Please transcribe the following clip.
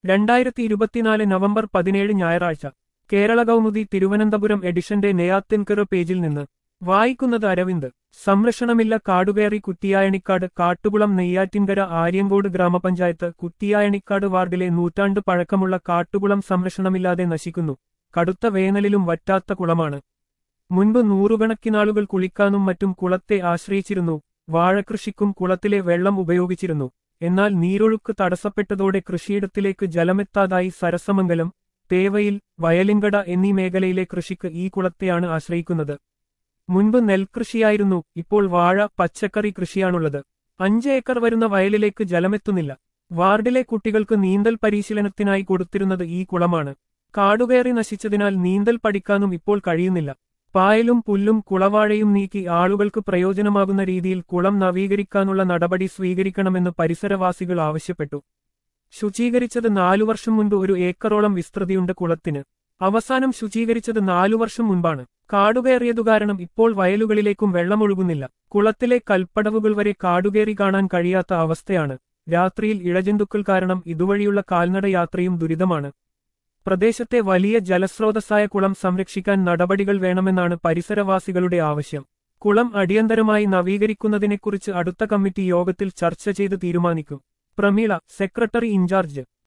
രണ്ടായിരത്തി ഇരുപത്തിനാല് നവംബർ പതിനേഴ് ഞായറാഴ്ച കേരള കൗമുദി തിരുവനന്തപുരം എഡിഷന്റെ നെയ്യാത്തിൻകറ് പേജിൽ നിന്ന് വായിക്കുന്നത് അരവിന്ദ് സംരക്ഷണമില്ല കാടുകയറി കുറ്റിയായണിക്കാട് കാട്ടുകുളം നെയ്യാറ്റിൻകര ആര്യങ്കോട് ഗ്രാമപഞ്ചായത്ത് കുറ്റിയായണിക്കാട് വാർഡിലെ നൂറ്റാണ്ട് പഴക്കമുള്ള കാട്ടുകുളം സംരക്ഷണമില്ലാതെ നശിക്കുന്നു കടുത്ത വേനലിലും വറ്റാത്ത കുളമാണ് മുൻപ് നൂറുകണക്കിനാളുകൾ കുളിക്കാനും മറ്റും കുളത്തെ ആശ്രയിച്ചിരുന്നു വാഴകൃഷിക്കും കുളത്തിലെ വെള്ളം ഉപയോഗിച്ചിരുന്നു എന്നാൽ നീരൊഴുക്ക് തടസ്സപ്പെട്ടതോടെ കൃഷിയിടത്തിലേക്ക് ജലമെത്താതായി സരസമംഗലം തേവയിൽ വയലിങ്കട എന്നീ മേഖലയിലെ കൃഷിക്ക് ഈ കുളത്തെയാണ് ആശ്രയിക്കുന്നത് മുൻപ് നെൽകൃഷിയായിരുന്നു ഇപ്പോൾ വാഴ പച്ചക്കറി കൃഷിയാണുള്ളത് അഞ്ച് ഏക്കർ വരുന്ന വയലിലേക്ക് ജലമെത്തുന്നില്ല വാർഡിലെ കുട്ടികൾക്ക് നീന്തൽ പരിശീലനത്തിനായി കൊടുത്തിരുന്നത് ഈ കുളമാണ് കാടുകയറി നശിച്ചതിനാൽ നീന്തൽ പഠിക്കാനും ഇപ്പോൾ കഴിയുന്നില്ല പായലും പുല്ലും കുളവാഴയും നീക്കി ആളുകൾക്ക് പ്രയോജനമാകുന്ന രീതിയിൽ കുളം നവീകരിക്കാനുള്ള നടപടി സ്വീകരിക്കണമെന്ന് പരിസരവാസികൾ ആവശ്യപ്പെട്ടു ശുചീകരിച്ചത് നാലു വർഷം മുൻപ് ഒരു ഏക്കറോളം വിസ്തൃതിയുണ്ട് കുളത്തിന് അവസാനം ശുചീകരിച്ചത് നാലു വർഷം മുൻപാണ് കാടുകയറിയതു കാരണം ഇപ്പോൾ വയലുകളിലേക്കും വെള്ളമൊഴുകുന്നില്ല കുളത്തിലെ കൽപ്പടവുകൾ വരെ കാടുകയറി കാണാൻ കഴിയാത്ത അവസ്ഥയാണ് രാത്രിയിൽ ഇഴജന്തുക്കൾ കാരണം ഇതുവഴിയുള്ള കാൽനട യാത്രയും ദുരിതമാണ് പ്രദേശത്തെ വലിയ ജലസ്രോതസ്സായ കുളം സംരക്ഷിക്കാൻ നടപടികൾ വേണമെന്നാണ് പരിസരവാസികളുടെ ആവശ്യം കുളം അടിയന്തരമായി നവീകരിക്കുന്നതിനെക്കുറിച്ച് അടുത്ത കമ്മിറ്റി യോഗത്തിൽ ചർച്ച ചെയ്ത് തീരുമാനിക്കും പ്രമീള സെക്രട്ടറി ഇൻചാർജ്